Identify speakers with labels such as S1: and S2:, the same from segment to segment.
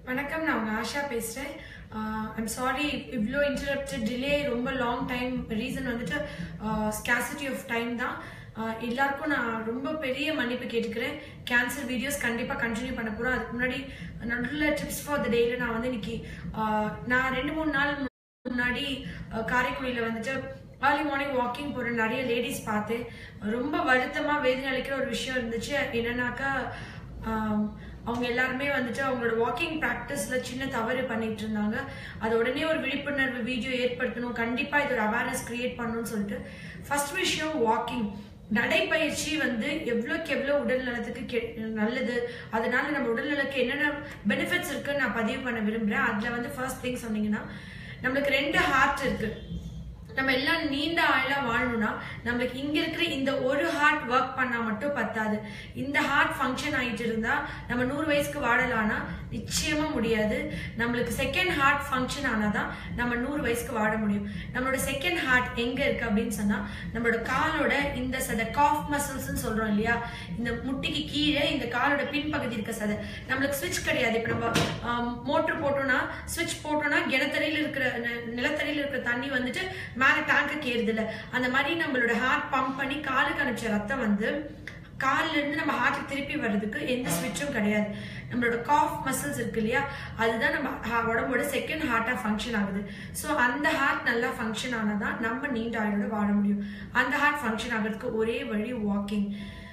S1: வணக்கம் நான் உங்க ஆஷா பேசுறேன் ஐம் சாரி இவ்வளோ இன்டரப்டட் டிலே ரொம்ப லாங் டைம் ரீசன் வந்துட்டு ஸ்கேசிட்டி ஆஃப் டைம் தான் ஆஹ் எல்லாருக்கும் நான் ரொம்ப பெரிய மன்னிப்பு கேட்டுக்கிறேன் கேன்சர் வீடியோஸ் கண்டிப்பாக கண்டினியூ பண்ண போகிறோம் அதுக்கு முன்னாடி நடுவில் டிப்ஸ் ஃபார் த டேல நான் வந்து இன்னைக்கு ஆஹ் நான் ரெண்டு மூணு நாள் முன்னாடி அஹ், காரைக்குடியில வந்துட்டு ஏர்லி மார்னிங் வாக்கிங் போற நிறைய லேடிஸ் பார்த்தேன் ரொம்ப வருத்தமா வேதனை அளிக்கிற ஒரு விஷயம் இருந்துச்சு என்னன்னாக்கா ஆம், அவங்க எல்லாருமே வந்துட்டு அவங்களோட வாக்கிங் ப்ராக்டிஸ்ல சின்ன தவறு பண்ணிட்டு இருந்தாங்க அது உடனே ஒரு விழிப்புணர்வு வீடியோ ஏற்படுத்தணும் கண்டிப்பா இது ஒரு அவேர்னஸ் கிரியேட் பண்ணணும்னு சொல்லிட்டு ஃபர்ஸ்ட் விஷயம் வாக்கிங் நடைப்பயிற்சி வந்து எவ்வளோக்கு எவ்வளோ உடல் நலத்துக்கு கெ- நல்லது அதனால நம்ம உடல் நலத்துக்கு என்னென்ன பெனிஃபிட்ஸ் இருக்குன்னு நான் பதிவு பண்ண விரும்புறேன் அதுல வந்து ஃபர்ஸ்ட் திங் சொன்னீங்கன்னா நம்மளுக்கு ரெண்டு ஹார்ட் இருக்கு நம்ம எல்லாம் நீண்ட ஆயுளா வாழணும்னா நம்மளுக்கு இங்க இருக்கிற இந்த ஒரு ஹார்ட் ஒர்க் பண்ணா மட்டும் பத்தாது இந்த ஹார்ட் ஃபங்க்ஷன் ஆயிட்டு இருந்தா நம்ம நூறு வயசுக்கு வாழலாம்னா நிச்சயமா முடியாது நம்மளுக்கு செகண்ட் ஹார்ட் ஃபங்க்ஷன் ஆனாதான் நம்ம நூறு வயசுக்கு வாழ முடியும் நம்மளோட செகண்ட் ஹார்ட் எங்க இருக்கு அப்படின்னு சொன்னா நம்மளோட காலோட இந்த சதை காஃப் மசில்ஸ்னு சொல்றோம் இல்லையா இந்த முட்டிக்கு கீழே இந்த காலோட பின்பகுதி இருக்க சதை நம்மளுக்கு ஸ்விட்ச் கிடையாது இப்ப நம்ம மோட்டர் போட்டோம்னா ஸ்விட்ச் போட்டோம்னா கிணத்தரையில் இருக்கிற ந- நிலத்தடியில இருக்கிற தண்ணி வந்துட்டு மேல டேங்குக்கு ஏறுது இல்ல அந்த மாதிரி நம்மளோட ஹார்ட் பம்ப் பண்ணி காலுக்கு அனுப்பிச்ச ரத்தம் வந்து கால்ல இருந்து நம்ம ஹார்ட்டுக்கு திருப்பி வர்றதுக்கு எந்த ஸ்விட்சும் கிடையாது நம்மளோட காஃப் மசில்ஸ் இருக்கு இல்லையா அதுதான் நம்ம ha- உடம்போட செகண்ட் ஹார்ட்டா ஃபங்க்ஷன் ஆகுது ஸோ அந்த ஹார்ட் நல்லா ஃபங்க்ஷன் ஆனாதான் நம்ம நீண்ட ஆயுளோட வாழ முடியும் அந்த ஹார்ட் ஃபங்க்ஷன் ஆகிறதுக்கு ஒரே வழி walking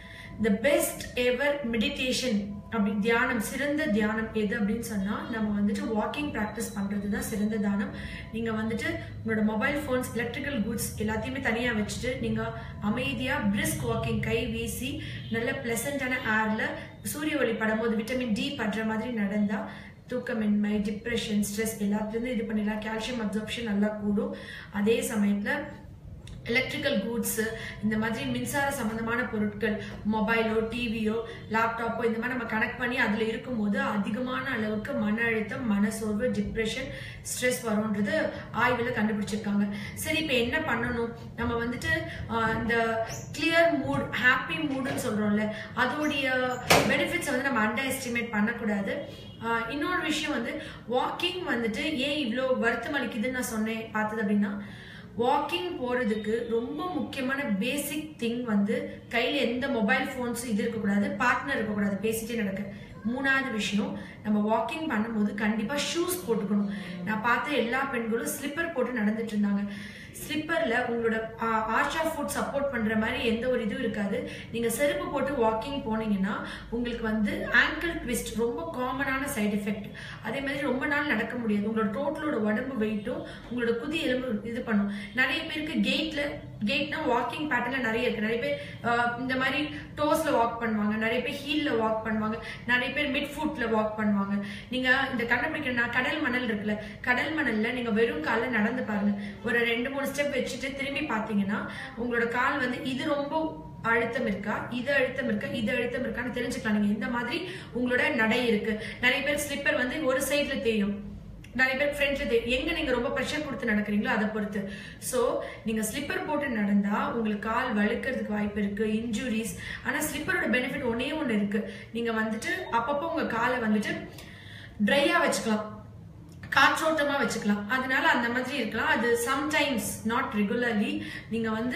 S1: the best ever meditation அப்படி தியானம் சிறந்த தியானம் எது அப்படின்னு சொன்னா நம்ம வந்துட்டு வாக்கிங் ப்ராக்டிஸ் பண்றது தான் சிறந்த தானம் நீங்க வந்துட்டு உங்களோட மொபைல் ஃபோன்ஸ் எலக்ட்ரிக்கல் குட்ஸ் எல்லாத்தையுமே தனியா வச்சுட்டு நீங்க அமைதியா பிரிஸ்க் வாக்கிங் கை வீசி நல்ல பிளசண்டான ஏர்ல சூரிய ஒளி படும்போது விட்டமின் டி படுற மாதிரி நடந்தா தூக்கமின்மை டிப்ரெஷன் ஸ்ட்ரெஸ் எல்லாத்துலேருந்து இது பண்ணிடலாம் கால்சியம் அப்சர்ப்ஷன் நல்லா கூடும் அதே சமயத்துல எலக்ட்ரிக்கல் கூட்ஸ் இந்த மாதிரி மின்சார சம்பந்தமான பொருட்கள் மொபைலோ டிவியோ லேப்டாப்போ இந்த மாதிரி நம்ம கனெக்ட் பண்ணி அதில் இருக்கும்போது அதிகமான அளவுக்கு மன அழுத்தம் மனசோர்வு டிப்ரெஷன் ஸ்ட்ரெஸ் வரும்ன்றது ஆய்வில் கண்டுபிடிச்சிருக்காங்க சரி இப்போ என்ன பண்ணணும் நம்ம வந்துட்டு ஆஹ், இந்த கிளியர் மூட் ஹாப்பி மூடுன்னு சொல்றோம்ல அதோடைய பெனிஃபிட்ஸ் வந்து நம்ம அண்டர் எஸ்டிமேட் பண்ணக்கூடாது ஆஹ், இன்னொரு விஷயம் வந்து வாக்கிங் வந்துட்டு ஏன் இவ்வளோ வருத்தம் அளிக்குதுன்னு நான் சொன்னேன் பார்த்தது அப்படின்னா வாக்கிங் போறதுக்கு ரொம்ப முக்கியமான பேசிக் திங் வந்து கையில எந்த மொபைல் ஃபோன்ஸும் இது இருக்கக்கூடாது பார்ட்னர் இருக்கக்கூடாது பேசிட்டே நடக்க மூணாவது விஷயம் நம்ம வாக்கிங் பண்ணும்போது கண்டிப்பா ஷூஸ் போட்டுக்கணும் நான் பார்த்த எல்லா பெண்களும் ஸ்லிப்பர் போட்டு நடந்துட்டு இருந்தாங்க ஸ்லிப்பர்ல உங்களோட ஆ- ஆஷா ஃபுட் சப்போர்ட் பண்ற மாதிரி எந்த ஒரு இதுவும் இருக்காது நீங்க செருப்பு போட்டு வாக்கிங் போனீங்கன்னா உங்களுக்கு வந்து ஆங்கிள் ட்விஸ்ட் ரொம்ப காமனான சைடு எஃபெக்ட் அதே மாதிரி ரொம்ப நாள் நடக்க முடியாது உங்களோட டோட்டலோட உடம்பு வெயிட்டும் உங்களோட குதி எலும்பு இது பண்ணும் நிறைய பேருக்கு கேட்ல கேட்னா வாக்கிங் பேட்டர்ல நிறைய இருக்கு நிறைய பேர் ஆஹ், இந்த மாதிரி டோஸ்ல வாக் பண்ணுவாங்க நிறைய பேர் ஹீல்ல வாக் பண்ணுவாங்க நிறைய பேர் மிட் ஃபுட்ல வாக் பண்ணுவாங்க நீங்க இந்த கண்டுபிடிக்கிற நான் கடல் மணல் இருக்குல்ல கடல் மணல்ல நீங்க வெறும் கால்ல நடந்து பாருங்க ஒரு ரெண்டு மூணு ஸ்டெப் வச்சுட்டு திரும்பி பாத்தீங்கன்னா உங்களோட கால் வந்து இது ரொம்ப அழுத்தம் இருக்கா இது அழுத்தம் இருக்கா இது அழுத்தம் இருக்கான்னு தெரிஞ்சுக்கலாம் நீங்க இந்த மாதிரி உங்களோட நடை இருக்கு நிறைய பேர் ஸ்லிப்பர் வந்து ஒரு சைடுல தெரியும் நிறைய பேர் ஃப்ரெண்ட்ல தெரியும் எங்க நீங்க ரொம்ப ப்ரெஷர் கொடுத்து நடக்கிறீங்களோ அதை பொறுத்து சோ நீங்க ஸ்லிப்பர் போட்டு நடந்தா உங்களுக்கு கால் வழுக்கிறதுக்கு வாய்ப்பு இருக்கு இன்ஜுரிஸ் ஆனா ஸ்லிப்பரோட பெனிஃபிட் ஒன்னே ஒண்ணு இருக்கு நீங்க வந்துட்டு அப்பப்போ உங்க காலை வந்துட்டு ட்ரையா வச்சுக்கலாம் காற்றோட்டமா வச்சுக்கலாம் அதனால அந்த மாதிரி இருக்கலாம் அது சம்டைம்ஸ் நாட் ரெகுலர்லி நீங்க வந்து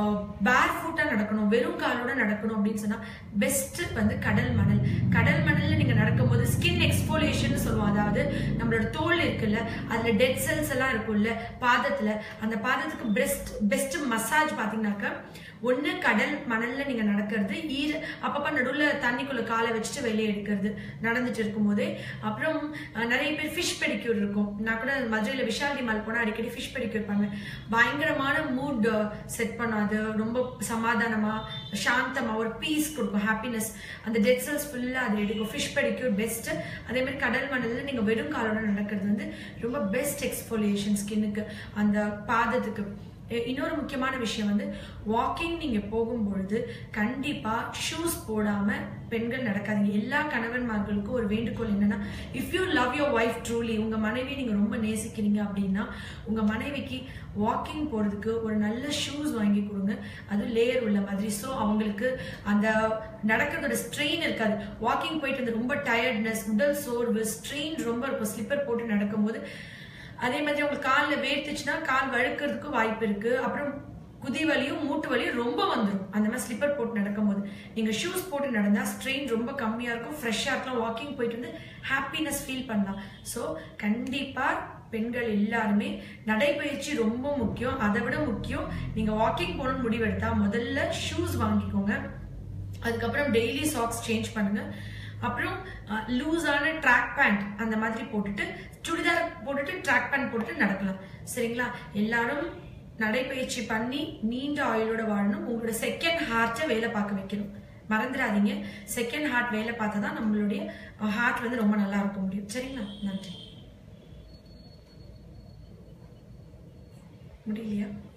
S1: பேர் ஃபுட்டா நடக்கணும் வெறும் காலோட நடக்கணும் அப்படின்னு சொன்னா பெஸ்ட் வந்து கடல் மணல் கடல் மணல்ல நீங்க நடக்கும்போது ஸ்கின் எக்ஸ்போலேஷன் சொல்லுவோம் அதாவது நம்மளோட தோல் இருக்குல்ல அதுல டெட் செல்ஸ் எல்லாம் இருக்கும்ல பாதத்துல அந்த பாதத்துக்கு பெஸ்ட் பெஸ்ட் மசாஜ் பாத்தீங்கன்னாக்க ஒண்ணு கடல் மணல்ல நீங்க நடக்கிறது ஈர அப்பப்ப நடுவுல தண்ணிக்குள்ள காலை வச்சுட்டு வெளியே எடுக்கிறது நடந்துட்டு இருக்கும்போதே அப்புறம் அஹ், நிறைய பேர் ஃபிஷ் பெடிக்யூர் இருக்கும் நான் கூட மதுரையில விஷாலி மால் போனா அடிக்கடி ஃபிஷ் பெடிக்யூர் பண்ணுவேன் பயங்கரமான மூட் செட் பண்ணும் அது ரொம்ப சமாதானமா சாந்தமா ஒரு பீஸ் கொடுக்கும் ஹாப்பினஸ் அந்த டெட் செல்ஸ் ஃபுல்லா அது எடுக்கும் ஃபிஷ் பெடிக்யூர் பெஸ்ட் அதே மாதிரி கடல் மணல்ல நீங்க வெறும் காலோட நடக்கிறது வந்து ரொம்ப பெஸ்ட் எக்ஸ்போலியேஷன் ஸ்கின்னுக்கு அந்த பாதத்துக்கு எ- இன்னொரு முக்கியமான விஷயம் வந்து வாக்கிங் நீங்க போகும்பொழுது கண்டிப்பா ஷூஸ் போடாம பெண்கள் நடக்காதீங்க எல்லா கணவன்மார்களுக்கும் ஒரு வேண்டுகோள் என்னன்னா if you love your wife truly உங்க மனைவி நீங்க ரொம்ப நேசிக்கிறீங்க அப்படின்னா உங்க மனைவிக்கு வாக்கிங் போறதுக்கு ஒரு நல்ல ஷூஸ் வாங்கி கொடுங்க அது லேயர் உள்ள மாதிரி ஸோ அவங்களுக்கு அந்த நடக்கிறதோட ஸ்ட்ரெயின் இருக்காது வாக்கிங் போயிட்டு வந்து ரொம்ப டயர்ட்னஸ் உடல் சோர்வு ஸ்ட்ரெயின் ரொம்ப இருக்கும் ஸ்லிப்பர் போட்டு நடக்கும்போது அதே மாதிரி உங்களுக்கு காலில் வேர்த்துச்சுன்னா கால் வழுக்கிறதுக்கு வாய்ப்பு இருக்கு அப்புறம் குதி வலியும் மூட்டு வலியும் ரொம்ப வந்துடும் அந்த மாதிரி ஸ்லிப்பர் போட்டு நடக்கும்போது நீங்க ஷூஸ் போட்டு நடந்தா ஸ்ட்ரெயின் ரொம்ப கம்மியா இருக்கும் ஃப்ரெஷ்ஷாக இருக்கலாம் வாக்கிங் போயிட்டு வந்து ஹாப்பினஸ் ஃபீல் பண்ணலாம் ஸோ கண்டிப்பா பெண்கள் எல்லாருமே நடைப்பயிற்சி ரொம்ப முக்கியம் அதை விட முக்கியம் நீங்க வாக்கிங் போகணும்னு முடிவெடுத்தா முதல்ல ஷூஸ் வாங்கிக்கோங்க அதுக்கப்புறம் டெய்லி சாக்ஸ் சேஞ்ச் பண்ணுங்க அப்புறம் லூஸான ட்ராக் பேண்ட் அந்த மாதிரி போட்டுட்டு சுடிதார் போட்டுட்டு ட்ராக் பேண்ட் போட்டுட்டு நடக்கலாம் சரிங்களா எல்லாரும் நடைப்பயிற்சி பண்ணி நீண்ட ஆயுளோட வாழணும் உங்களோட செகண்ட் ஹார்ட்டை வேலை பார்க்க வைக்கணும் மறந்துடாதீங்க செகண்ட் ஹார்ட் வேலை பார்த்தா தான் நம்மளுடைய ஹார்ட் வந்து ரொம்ப நல்லா இருக்க முடியும் சரிங்களா நன்றி முடியலையா